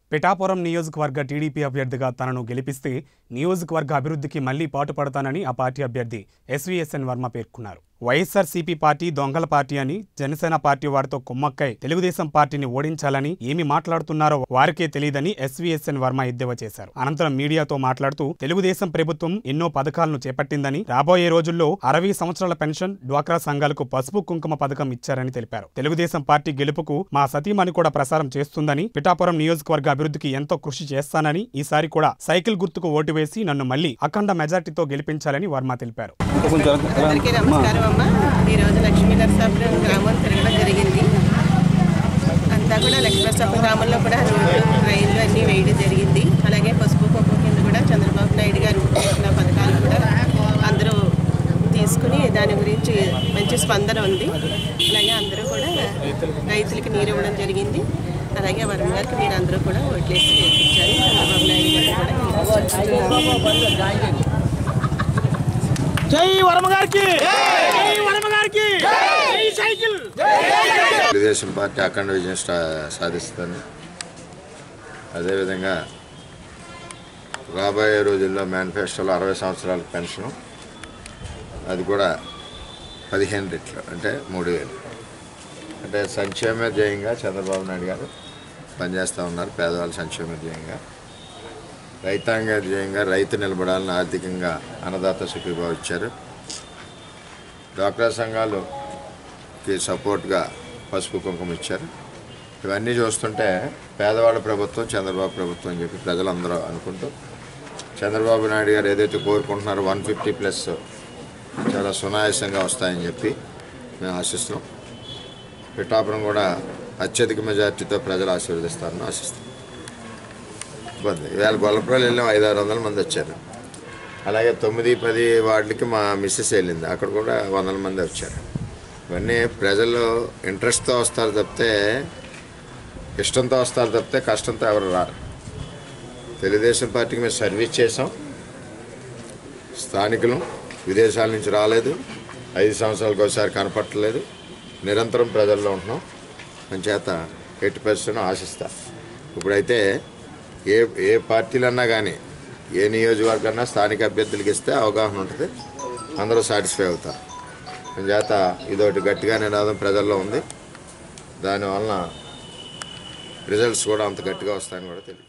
పిఠాపురం నియోజకవర్గ టీడీపీ అభ్యర్థిగా తనను గెలిపిస్తే నియోజకవర్గ అభివృద్ధికి మళ్లీ పాటుపడతానని ఆ పార్టీ అభ్యర్థి ఎస్వీఎస్ఎన్ వర్మ పేర్కొన్నారు వైఎస్ఆర్సీపీ పార్టీ దొంగల పార్టీ అని జనసేన పార్టీ వారితో కుమ్మక్కై తెలుగుదేశం పార్టీని ఓడించాలని ఏమి మాట్లాడుతున్నారో వారికే తెలియదని ఎస్వీఎస్ఎన్ వర్మ ఎద్దేవా చేశారు అనంతరం మీడియాతో మాట్లాడుతూ తెలుగుదేశం ప్రభుత్వం ఎన్నో పథకాలను చేపట్టిందని రాబోయే రోజుల్లో అరవై సంవత్సరాల పెన్షన్ డ్వాక్రా సంఘాలకు పసుపు కుంకుమ పథకం ఇచ్చారని తెలిపారు తెలుగుదేశం పార్టీ గెలుపుకు మా సతీమణి కూడా ప్రసారం చేస్తుందని పిఠాపురం నియోజకవర్గ అభివృద్ధికి ఎంతో కృషి చేస్తానని ఈసారి కూడా సైకిల్ గుర్తుకు ఓటు వేసి నన్ను మళ్లీ అఖండ మెజార్టీతో గెలిపించాలని వర్మ తెలిపారు అందరికీ నమస్కారం అమ్మ ఈరోజు లక్ష్మీ నరసాపురం గ్రామం తిరగడం జరిగింది అంతా కూడా లక్ష్మీ నరసాపురం గ్రామంలో కూడా రోడ్లు ట్రైన్లు అన్నీ వేయడం జరిగింది అలాగే పసుపు కుంకుమ కింద కూడా చంద్రబాబు నాయుడు గారు చేసిన పథకాలు కూడా అందరూ తీసుకుని దాని గురించి మంచి స్పందన ఉంది అలాగే అందరూ కూడా రైతులకి నీరు ఇవ్వడం జరిగింది అలాగే వరుణ్ గారికి మీరు అందరూ కూడా ఓట్లేసి గెలిపించాలి చంద్రబాబు నాయుడు గారిని కూడా గెలిపించాలి. జై వరమ గారికి జై వరమ గారికి జై సైకిల్ తెలుగుదేశం పార్టీ అఖండ విజయం స్టా- సాధిస్తుంది అదేవిధంగా రాబోయే రోజుల్లో మేనిఫెస్టోలో అరవై సంవత్సరాల పెన్షన్ అది కూడా పదిహేను రెట్లు అంటే మూడు వేలు అంటే సంక్షేమ ధ్యేయంగా చంద్రబాబు నాయుడు గారు పనిచేస్తూ ఉన్నారు పేదవాళ్ళ సంక్షేమ ధ్యేయంగా రైతాంగ ధ్యేయంగా రైతు నిలబడాలని ఆర్థికంగా అన్నదాత సుఖీభావ ఇచ్చారు డ్వాక్రా సంఘాలుకి సపోర్ట్గా పసుపు కుంకుమ ఇచ్చారు ఇవన్నీ చూస్తుంటే పేదవాళ్ళ ప్రభుత్వం చంద్రబాబు ప్రభుత్వం అని చెప్పి ప్రజలందరూ అనుకుంటూ చంద్రబాబు నాయుడు గారు ఏదైతే కోరుకుంటున్నారో వన్ ఫిఫ్టీ ప్లస్ చాలా సునాయాసంగా వస్తాయని చెప్పి మేము ఆశిస్తున్నాం పిఠాపురం కూడా అత్యధిక మెజార్టీతో ప్రజలు ఆశీర్వదిస్తారని ఆశిస్తున్నాం ఇబ్బంది ఇవాళ గొల్లపురాలు వెళ్ళాం ఐదు ఆరు వందల మంది వచ్చారు అలాగే తొమ్మిది పది వార్డులకి మా మిస్సెస్ వెళ్ళింది అక్కడ కూడా వందల మంది వచ్చారు ఇవన్నీ ప్రజలు ఇంట్రెస్ట్తో వస్తారు తప్పితే ఇష్టంతో వస్తారు తప్పితే కష్టంతో ఎవరు రారు తెలుగుదేశం పార్టీకి మేము సర్వీస్ చేసాం స్థానికులు విదేశాల నుంచి రాలేదు ఐదు సంవత్సరాలకు ఒకసారి కనపట్టలేదు నిరంతరం ప్రజల్లో ఉంటున్నాం మన చేత ఎట్టి పరిస్థితులను ఆశిస్తా ఇప్పుడైతే ఏ ఏ పార్టీలన్నా కానీ ఏ నియోజకవర్గన్నా స్థానిక అభ్యర్థులకి ఇస్తే అవగాహన ఉంటుంది అందరూ సాటిస్ఫై అవుతారు మన చేత ఇదొకటి గట్టిగా నినాదం ప్రజల్లో ఉంది దానివలన రిజల్ట్స్ కూడా అంత గట్టిగా వస్తాయని కూడా తెలియదు